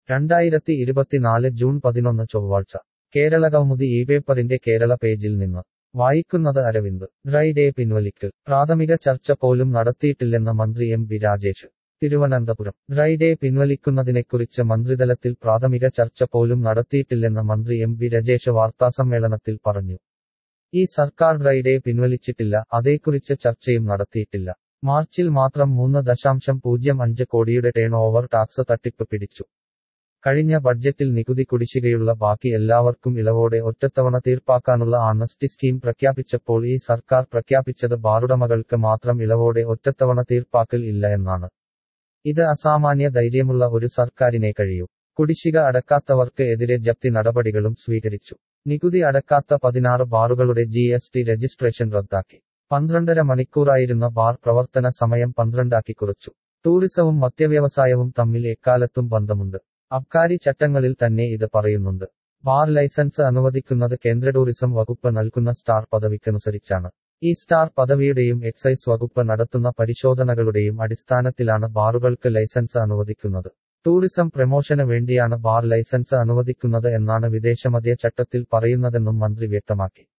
രണ്ടായിരത്തി ഇരുപത്തിനാല് ജൂൺ പതിനൊന്ന് ചൊവ്വാഴ്ച കേരള കൗമുദി ഈ പേപ്പറിന്റെ കേരള പേജിൽ നിന്ന് വായിക്കുന്നത് അരവിന്ദ് ഡ്രൈ ഡേ പിൻവലിക്കൽ പ്രാഥമിക ചർച്ച പോലും നടത്തിയിട്ടില്ലെന്ന് മന്ത്രി M B Rajesh Thiruvananthapuram dry day പിൻവലിക്കുന്നതിനെക്കുറിച്ച് മന്ത്രിതലത്തിൽ പ്രാഥമിക ചർച്ച പോലും നടത്തിയിട്ടില്ലെന്ന് മന്ത്രി എം ബി രജേഷ് വാർത്താസമ്മേളനത്തിൽ പറഞ്ഞു ഈ സർക്കാർ ഡ്രൈ ഡേ പിൻവലിച്ചിട്ടില്ല അതേക്കുറിച്ച് ചർച്ചയും നടത്തിയിട്ടില്ല മാർച്ചിൽ മാത്രം മൂന്ന് ദശാംശം പൂജ്യം അഞ്ച് കോടിയുടെ ടേൺ ഓവർ ടാക്സ് തട്ടിപ്പ് പിടിച്ചു കഴിഞ്ഞ ബഡ്ജറ്റിൽ നികുതി കുടിശ്ശികയുള്ള ബാക്കി എല്ലാവർക്കും ഇളവോടെ ഒറ്റത്തവണ തീർപ്പാക്കാനുള്ള ആണസ്റ്റി സ്കീം പ്രഖ്യാപിച്ചപ്പോൾ ഈ സർക്കാർ പ്രഖ്യാപിച്ചത് ബാറുടമകൾക്ക് മാത്രം ഇളവോടെ ഒറ്റത്തവണ തീർപ്പാക്കൽ ഇല്ല എന്നാണ് ഇത് അസാമാന്യ ധൈര്യമുള്ള ഒരു സർക്കാരിനെ കഴിയൂ കുടിശ്ശിക അടക്കാത്തവർക്ക് എതിരെ ജപ്തി നടപടികളും സ്വീകരിച്ചു നികുതി അടക്കാത്ത പതിനാറ് ബാറുകളുടെ ജി എസ് ടി രജിസ്ട്രേഷൻ റദ്ദാക്കി പന്ത്രണ്ടര മണിക്കൂറായിരുന്ന ബാർ പ്രവർത്തന സമയം പന്ത്രണ്ടാക്കി കുറച്ചു ടൂറിസവും മദ്യവ്യവസായവും തമ്മിൽ എക്കാലത്തും ബന്ധമുണ്ട് അബ്കാരി ചട്ടങ്ങളിൽ തന്നെ ഇത് പറയുന്നുണ്ട് ബാർ ലൈസൻസ് അനുവദിക്കുന്നത് കേന്ദ്ര ടൂറിസം വകുപ്പ് നൽകുന്ന സ്റ്റാർ പദവിക്കനുസരിച്ചാണ് ഈ സ്റ്റാർ പദവിയുടെയും എക്സൈസ് വകുപ്പ് നടത്തുന്ന പരിശോധനകളുടെയും അടിസ്ഥാനത്തിലാണ് ബാറുകൾക്ക് ലൈസൻസ് അനുവദിക്കുന്നത് ടൂറിസം പ്രമോഷന് വേണ്ടിയാണ് ബാർ ലൈസൻസ് അനുവദിക്കുന്നത് എന്നാണ് വിദേശമദ്യ ചട്ടത്തിൽ പറയുന്നതെന്നും മന്ത്രി വ്യക്തമാക്കി